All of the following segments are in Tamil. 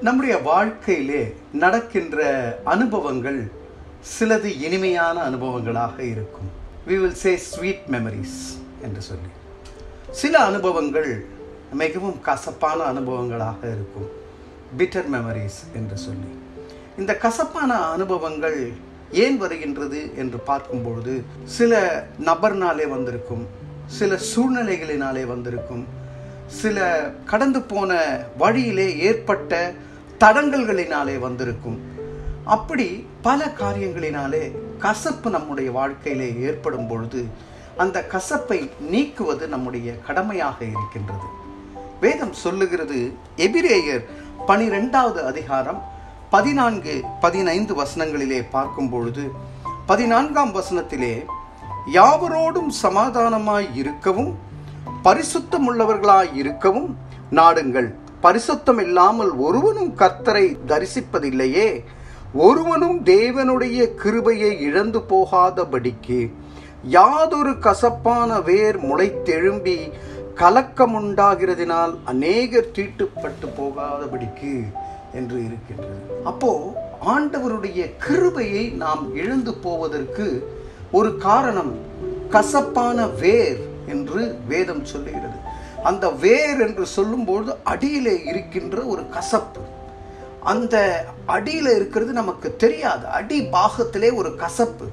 நம்முடைய வாழ்க்கையிலே நடக்கின்ற அனுபவங்கள் சிலது இனிமையான அனுபவங்களாக இருக்கும் we will say sweet memories என்று சொல்லி சில அனுபவங்கள் மிகவும் கசப்பான அனுபவங்களாக இருக்கும் பிட்டர் மெமரிஸ் என்று சொல்லி இந்த கசப்பான அனுபவங்கள் ஏன் வருகின்றது என்று பார்க்கும்பொழுது சில நபர்னாலே வந்திருக்கும் சில சூழ்நிலைகளினாலே வந்திருக்கும் சில கடந்து போன வழியிலே ஏற்பட்ட தடங்கல்களினாலே வந்திருக்கும் அப்படி பல காரியங்களினாலே கசப்பு நம்முடைய வாழ்க்கையிலே ஏற்படும் பொழுது அந்த கசப்பை நீக்குவது நம்முடைய கடமையாக இருக்கின்றது வேதம் சொல்லுகிறது எபிரேயர் பனிரெண்டாவது அதிகாரம் பதினான்கு பதினைந்து வசனங்களிலே பார்க்கும் பொழுது பதினான்காம் வசனத்திலே யாவரோடும் சமாதானமாய் இருக்கவும் பரிசுத்தம் உள்ளவர்களாய் இருக்கவும் நாடுங்கள் பரிசுத்தம் இல்லாமல் ஒருவனும் கர்த்தரை தரிசிப்பதில்லையே ஒருவனும் தேவனுடைய கிருபையை இழந்து போகாதபடிக்கு யாதொரு கசப்பான வேர் முளைத்தெழும்பி கலக்கம் உண்டாகிறதினால் அநேகர் தீட்டுப்பட்டு போகாதபடிக்கு என்று இருக்கின்றது அப்போ ஆண்டவருடைய கிருபையை நாம் இழந்து போவதற்கு ஒரு காரணம் கசப்பான வேர் என்று வேதம் சொல்லுகிறது அந்த வேர் என்று சொல்லும்போது அடியிலே இருக்கின்ற ஒரு கசப்பு அந்த அடியில இருக்கிறது நமக்கு தெரியாது அடி பாகத்திலே ஒரு கசப்பு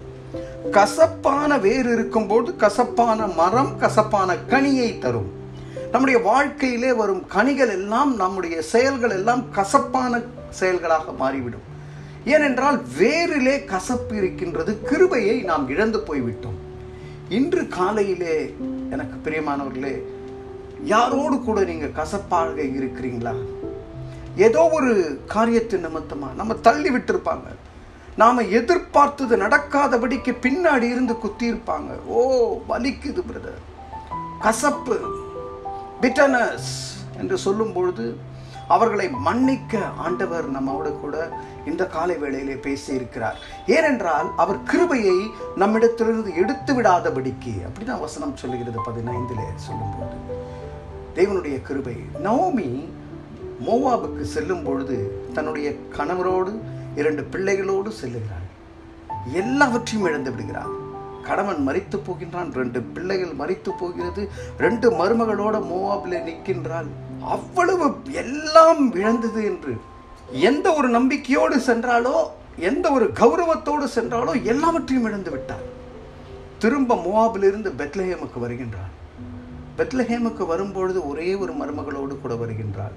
கசப்பான வேர் இருக்கும்போது கசப்பான மரம் கசப்பான கனியை தரும் நம்முடைய வாழ்க்கையிலே வரும் கனிகள் எல்லாம் நம்முடைய செயல்கள் எல்லாம் கசப்பான செயல்களாக மாறிவிடும் ஏனென்றால் வேரிலே கசப்பு இருக்கின்றது கிருபையை நாம் இழந்து போய்விட்டோம் இன்று காலையிலே எனக்கு பிரியமானவர்களே யாரோடு கூட நீங்க கசப்பாக இருக்கிறீங்களா ஏதோ ஒரு காரியத்தின் நிமித்தமா நம்ம தள்ளி விட்டிருப்பாங்க நாம எதிர்பார்த்தது நடக்காதபடிக்கு பின்னாடி இருந்து குத்தி இருப்பாங்க ஓ வலிக்குது பிரதர் கசப்பு பிட்டனஸ் என்று சொல்லும் பொழுது அவர்களை மன்னிக்க ஆண்டவர் நம்மோடு கூட இந்த காலை வேளையிலே பேசி இருக்கிறார் ஏனென்றால் அவர் கிருபையை நம்மிடத்திலிருந்து எடுத்து விடாதபடிக்கு அப்படிதான் வசனம் சொல்லுகிறது பதினைந்திலே சொல்லும்போது தேவனுடைய கிருபை நவோமி மோவாபுக்கு செல்லும் பொழுது தன்னுடைய கணவரோடு இரண்டு பிள்ளைகளோடு செல்லுகிறாள் எல்லாவற்றையும் இழந்து விடுகிறாள் கணவன் மறித்து போகின்றான் ரெண்டு பிள்ளைகள் மறித்து போகிறது ரெண்டு மருமகளோட மோவாபில் நிற்கின்றாள் அவ்வளவு எல்லாம் இழந்தது என்று எந்த ஒரு நம்பிக்கையோடு சென்றாலோ எந்த ஒரு கௌரவத்தோடு சென்றாலோ எல்லாவற்றையும் இழந்து விட்டார் திரும்ப மோவாபிலிருந்து பெத்லஹேமுக்கு வருகின்றாள் பெத்லஹேமுக்கு வரும்பொழுது ஒரே ஒரு மருமகளோடு கூட வருகின்றாள்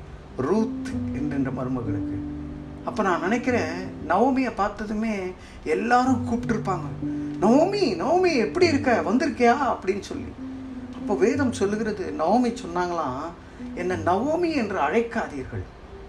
ரூத் என்கின்ற மருமகளுக்கு அப்போ நான் நினைக்கிறேன் நவமியை பார்த்ததுமே எல்லாரும் கூப்பிட்டுருப்பாங்க நவமி நவமி எப்படி இருக்க வந்திருக்கியா அப்படின்னு சொல்லி அப்போ வேதம் சொல்லுகிறது நவமி சொன்னாங்களாம் என்ன நவோமி என்று அழைக்காதீர்கள்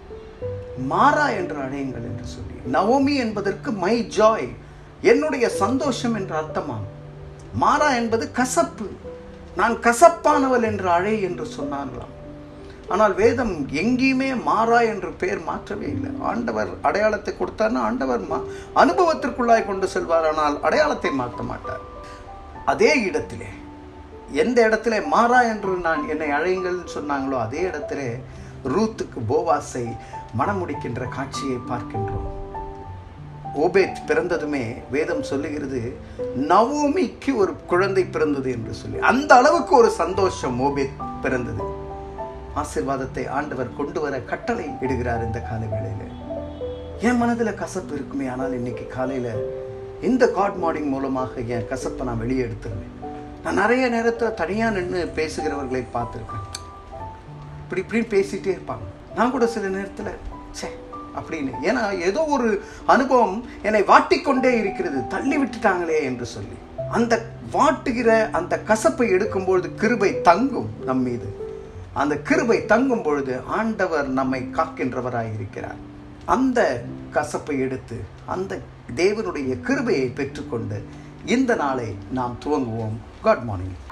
மாறா என்று அழையுங்கள் என்று சொல்லி நவோமி என்பதற்கு மை ஜாய் என்னுடைய சந்தோஷம் என்ற அர்த்தமாம் மாறா என்பது கசப்பு நான் கசப்பானவள் என்று அழை என்று சொன்னார்களாம் ஆனால் வேதம் எங்கேயுமே மாறா என்று பெயர் மாற்றவே இல்லை ஆண்டவர் அடையாளத்தை கொடுத்தார்னா ஆண்டவர் மா அனுபவத்திற்குள்ளாய் கொண்டு செல்வார் ஆனால் அடையாளத்தை மாற்ற மாட்டார் அதே இடத்திலே எந்த இடத்துல மாறா என்று நான் என்னை அழையுங்கள் சொன்னாங்களோ அதே இடத்திலே ரூத்துக்கு போவாஸை மணமுடிக்கின்ற காட்சியை பார்க்கின்றோம் ஓபேத் பிறந்ததுமே வேதம் சொல்லுகிறது நவோமிக்கு ஒரு குழந்தை பிறந்தது என்று சொல்லி அந்த அளவுக்கு ஒரு சந்தோஷம் ஓபேத் பிறந்தது ஆசிர்வாதத்தை ஆண்டவர் கொண்டு வர கட்டளை இடுகிறார் இந்த கால வேளையில என் மனதில் கசப்பு இருக்குமே ஆனால் இன்னைக்கு காலையில இந்த காட் மார்னிங் மூலமாக என் கசப்பை நான் வெளியே எடுத்துருவேன் நான் நிறைய நேரத்தில் தனியாக நின்று பேசுகிறவர்களை பார்த்துருக்கேன் இப்படி இப்படின்னு பேசிகிட்டே இருப்பாங்க நான் கூட சில நேரத்தில் சே அப்படின்னு ஏன்னா ஏதோ ஒரு அனுபவம் என்னை வாட்டிக்கொண்டே இருக்கிறது தள்ளி விட்டுட்டாங்களே என்று சொல்லி அந்த வாட்டுகிற அந்த கசப்பை எடுக்கும்பொழுது கிருபை தங்கும் நம் மீது அந்த கிருபை தங்கும் பொழுது ஆண்டவர் நம்மை காக்கின்றவராய் இருக்கிறார் அந்த கசப்பை எடுத்து அந்த தேவனுடைய கிருபையை பெற்றுக்கொண்டு இந்த நாளை நாம் துவங்குவோம் காட் மார்னிங்